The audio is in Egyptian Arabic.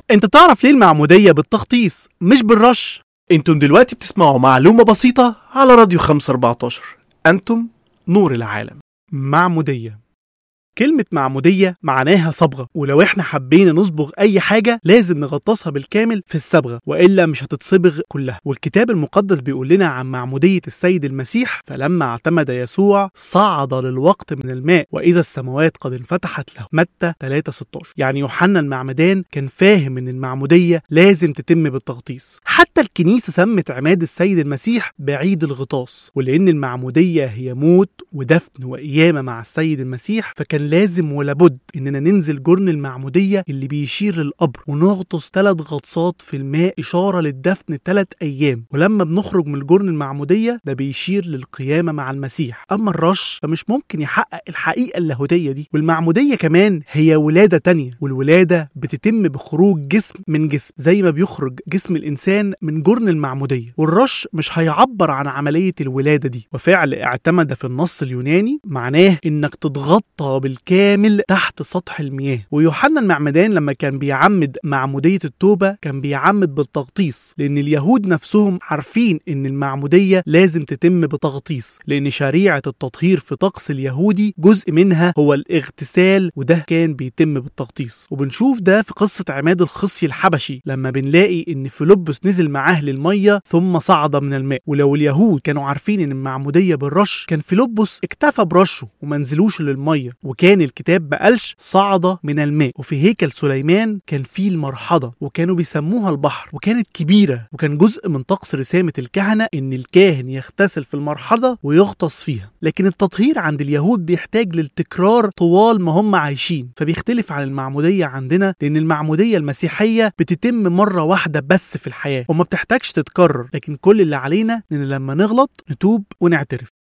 انت تعرف ليه المعمودية بالتخطيص مش بالرش انتم دلوقتي بتسمعوا معلومة بسيطة على راديو 514 انتم نور العالم معمودية كلمة معمودية معناها صبغة ولو احنا حبينا نصبغ أي حاجة لازم نغطسها بالكامل في الصبغة وإلا مش هتتصبغ كلها والكتاب المقدس بيقول لنا عن معمودية السيد المسيح فلما اعتمد يسوع صعد للوقت من الماء وإذا السماوات قد انفتحت له متى 3 16 يعني يوحنا المعمدان كان فاهم إن المعمودية لازم تتم بالتغطيس حتى الكنيسة سمت عماد السيد المسيح بعيد الغطاس ولأن المعمودية هي موت ودفن وقيامة مع السيد المسيح فكان لازم ولابد اننا ننزل جرن المعموديه اللي بيشير للقبر ونغطس ثلاث غطسات في الماء اشاره للدفن ثلاث ايام ولما بنخرج من الجرن المعموديه ده بيشير للقيامه مع المسيح اما الرش فمش ممكن يحقق الحقيقه اللاهوتيه دي والمعموديه كمان هي ولاده تانية والولاده بتتم بخروج جسم من جسم زي ما بيخرج جسم الانسان من جرن المعموديه والرش مش هيعبر عن عمليه الولاده دي وفعل اعتمد في النص اليوناني معناه انك تتغطى بالكامل تحت سطح المياه ويوحنا المعمدان لما كان بيعمد معمودية التوبة كان بيعمد بالتغطيس لأن اليهود نفسهم عارفين إن المعمودية لازم تتم بتغطيس لأن شريعة التطهير في طقس اليهودي جزء منها هو الاغتسال وده كان بيتم بالتغطيس وبنشوف ده في قصة عماد الخصي الحبشي لما بنلاقي إن فيلبس نزل معاه للمية ثم صعد من الماء ولو اليهود كانوا عارفين إن المعمودية بالرش كان فيلبس اكتفى برشه وما نزلوش للمية وكان الكتاب ما قالش صعد من الماء وفي هيكل سليمان كان فيه المرحضة وكانوا بيسموها البحر وكانت كبيرة وكان جزء من طقس رسامة الكهنة إن الكاهن يغتسل في المرحضة ويغطس فيها لكن التطهير عند اليهود بيحتاج للتكرار طوال ما هم عايشين فبيختلف عن المعمودية عندنا لأن المعمودية المسيحية بتتم مرة واحدة بس في الحياة وما بتحتاجش تتكرر لكن كل اللي علينا إن لما نغلط نتوب ونعترف